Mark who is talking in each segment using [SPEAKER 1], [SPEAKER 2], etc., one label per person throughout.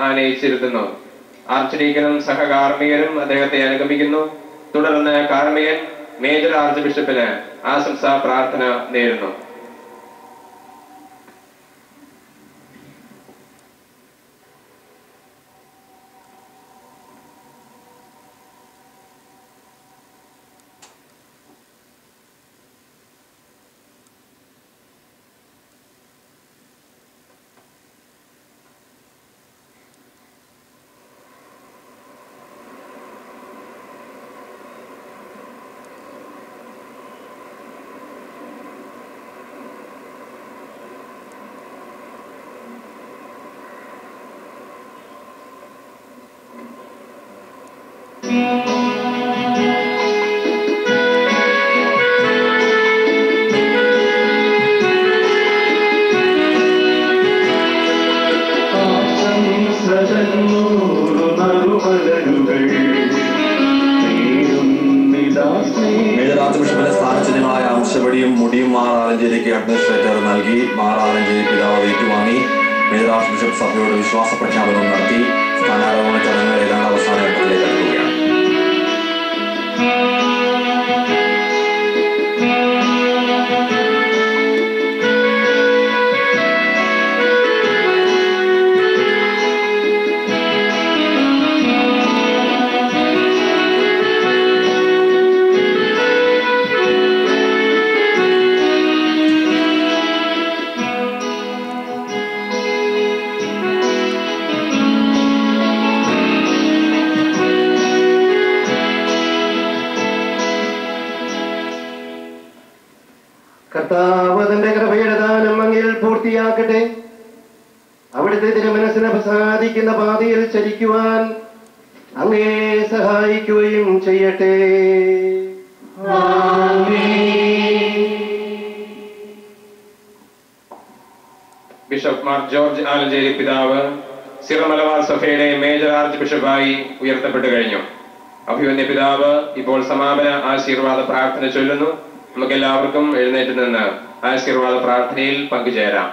[SPEAKER 1] ആനയിച്ചിരുത്തുന്നു arch സഹകാർമ്മികനും അദ്ദേഹത്തെ അനുഗമിക്കുന്നു തുടർന്ന് കാർമ്മികൻ major arch ബിഷപ്പിന് ആശംസാ പ്രാർത്ഥന നേരുന്നു
[SPEAKER 2] മേജർ ആർച്ച് ബിഷപ്പിന്റെ സ്ഥാനചിഹ്നങ്ങളായ അംശവടിയും മുടിയും മാർ ആലഞ്ചേരിക്ക് അഡ്മിനിസ്ട്രേറ്റർ നൽകി മാർ ആലഞ്ചേരി പിതാവ് ഏറ്റുവാങ്ങി മേജർ ആർച്ച് ബിഷപ്പ് സഭയോട് വിശ്വാസ പ്രഖ്യാപനം നടത്തി സ്ഥാനാരോഹണ ചടങ്ങ് ഏതാണ്ട് അവസാന ഘട്ടത്തിലേക്ക് അടുക്കുകയാണ്
[SPEAKER 3] കർത്താവ് തന്റെ കൃപയുടെ ദാനം അങ്ങിൽ പൂർത്തിയാക്കട്ടെ അവിടുത്തെ തിരുമനസ്സിനെ പ്രസാദിക്കുന്ന പാതയിൽ ചരിക്കുവാൻ അങ്ങേ സഹായിക്കുകയും ചെയ്യട്ടെ
[SPEAKER 1] ബിഷപ്പ് മാർ ജോർജ് ആലഞ്ചേരി പിതാവ് സിറമലബാർ സഭയുടെ മേജർ ആർച്ച് ബിഷപ്പായി ഉയർത്തപ്പെട്ടു കഴിഞ്ഞു അഭിമന്യ പിതാവ് ഇപ്പോൾ സമാപന ആശീർവാദ പ്രാർത്ഥന ചൊല്ലുന്നു നമുക്ക് എല്ലാവർക്കും എഴുന്നേറ്റ് നിന്ന് ആശീർവാദ പ്രാർത്ഥനയിൽ പങ്കുചേരാം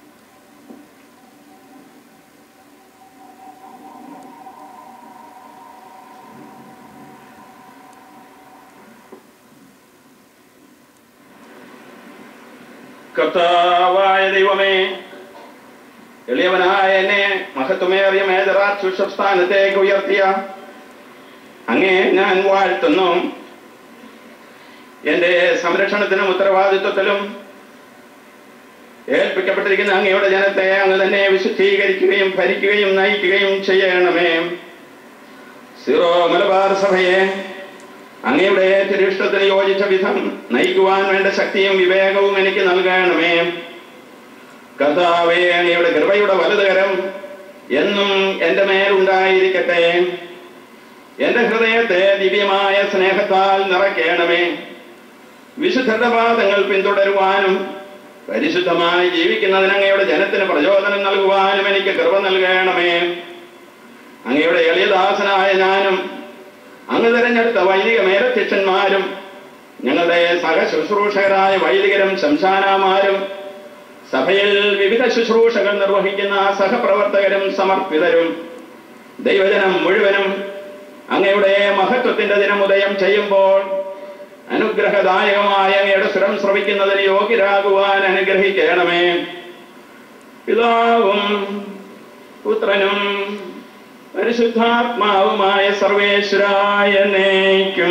[SPEAKER 4] കർത്താവായ ദൈവമേ എളിയവനായ എന്നെ മഹത്വമേറിയ മേജറാർ സ്ഥാനത്തേക്ക് ഉയർത്തിയ അങ്ങേ ഞാൻ വാഴ്ത്തുന്നു എന്റെ സംരക്ഷണത്തിനും ഉത്തരവാദിത്വത്തിലും ഏൽപ്പിക്കപ്പെട്ടിരിക്കുന്ന അങ്ങയുടെ ജനത്തെ അങ്ങ് തന്നെ വിശുദ്ധീകരിക്കുകയും ഭരിക്കുകയും നയിക്കുകയും ചെയ്യണമേ സിറോ മലബാർ സഭയെ അങ്ങയുടെ തിരിഷ്ടത്തിന് യോജിച്ച വിധം നയിക്കുവാൻ വേണ്ട ശക്തിയും വിവേകവും എനിക്ക് നൽകണമേ കർത്താവേ അങ്ങയുടെ കൃപയുടെ വലതുകരം എന്നും എന്റെ മേലുണ്ടായിരിക്കട്ടെ എന്റെ ഹൃദയത്തെ ദിവ്യമായ സ്നേഹത്താൽ നിറയ്ക്കണമേ വിശുദ്ധരുടെ പാദങ്ങൾ പിന്തുടരുവാനും പരിശുദ്ധമായി ജീവിക്കുന്നതിന് അങ്ങയുടെ ജനത്തിന് പ്രചോദനം നൽകുവാനും എനിക്ക് കൃപ നൽകണമേ അങ്ങയുടെ എളിയദാസനായ ഞാനും അങ്ങ് തിരഞ്ഞെടുത്ത വൈദിക മേലധ്യക്ഷന്മാരും ഞങ്ങളുടെ സഹ ശുശ്രൂഷകരായ വൈദികരും ശംശാനാമാരും സഭയിൽ വിവിധ ശുശ്രൂഷകൾ നിർവഹിക്കുന്ന സഹപ്രവർത്തകരും സമർപ്പിതരും ദൈവജനം മുഴുവനും അങ്ങയുടെ മഹത്വത്തിന്റെ ദിനമുദയം ചെയ്യുമ്പോൾ അനുഗ്രഹദായകമായ അങ്ങയുടെ സ്വരം ശ്രവിക്കുന്നതിന് യോഗ്യരാകുവാൻ അനുഗ്രഹിക്കണമേ പിതാവും പുത്രനും പരിശുദ്ധാത്മാവുമായ സർവേശ്വരായ നയിക്കും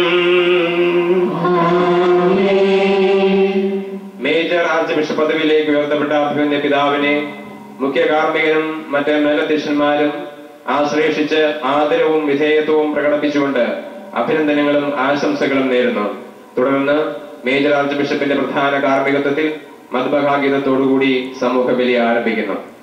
[SPEAKER 1] മേജർ ആർച്ച് ബിഷപ്പ് പദവിയിലേക്ക് ഉയർത്തപ്പെട്ട അഭിമന്യ പിതാവിനെ മുഖ്യ കാർമ്മികനും മറ്റ് മേലധ്യക്ഷന്മാരും ആശ്ലേഷിച്ച് ആദരവും വിധേയത്വവും പ്രകടിപ്പിച്ചുകൊണ്ട് അഭിനന്ദനങ്ങളും ആശംസകളും നേരുന്നു തുടർന്ന് മേജർ ആർച്ച് ബിഷപ്പിന്റെ പ്രധാന കാർമ്മികത്വത്തിൽ മതഭാഗീതത്തോടുകൂടി സമൂഹ ബലി ആരംഭിക്കുന്നു